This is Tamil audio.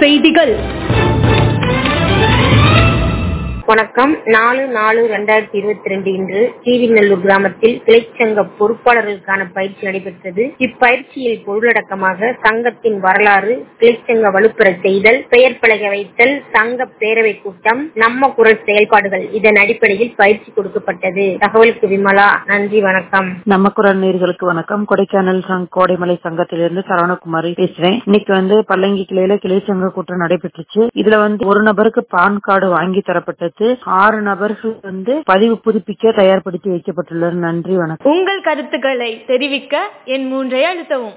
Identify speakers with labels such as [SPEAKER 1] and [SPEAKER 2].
[SPEAKER 1] செய்திகள்
[SPEAKER 2] வணக்கம் நாலு நாலு ரெண்டாயிரத்தி இருபத்தி ரெண்டு இன்று கீரிநல்லூர் கிராமத்தில் கிளைச்சங்க பொறுப்பாளர்களுக்கான பயிற்சி நடைபெற்றது இப்பயிற்சியில் பொருளடக்கமாக சங்கத்தின் வரலாறு கிளைச்சங்க வலுப்பெறச் செய்தல் பெயர் பலகை வைத்தல் சங்க பேரவை கூட்டம் நம்ம குரல் செயல்பாடுகள் இதன் அடிப்படையில் பயிற்சி கொடுக்கப்பட்டது தகவலுக்கு விமலா நன்றி வணக்கம்
[SPEAKER 3] நம்ம குரல் நேர்களுக்கு வணக்கம் கொடைக்கானல் சங் கோடைமலை சங்கத்திலிருந்து சரவணகுமாரி பேசுறேன் இன்னைக்கு வந்து பல்லங்கி கிளையில கிளை சங்க கூட்டம் நடைபெற்றுச்சு இதுல வந்து ஒரு நபருக்கு பான் கார்டு வாங்கி தரப்பட்டது ஆறு நபர்கள் வந்து பதிவு புதுப்பிக்க தயார்படுத்தி வைக்கப்பட்டுள்ளனர் நன்றி வணக்கம்
[SPEAKER 1] உங்கள் கருத்துக்களை தெரிவிக்க என் மூன்றை அழுத்தவும்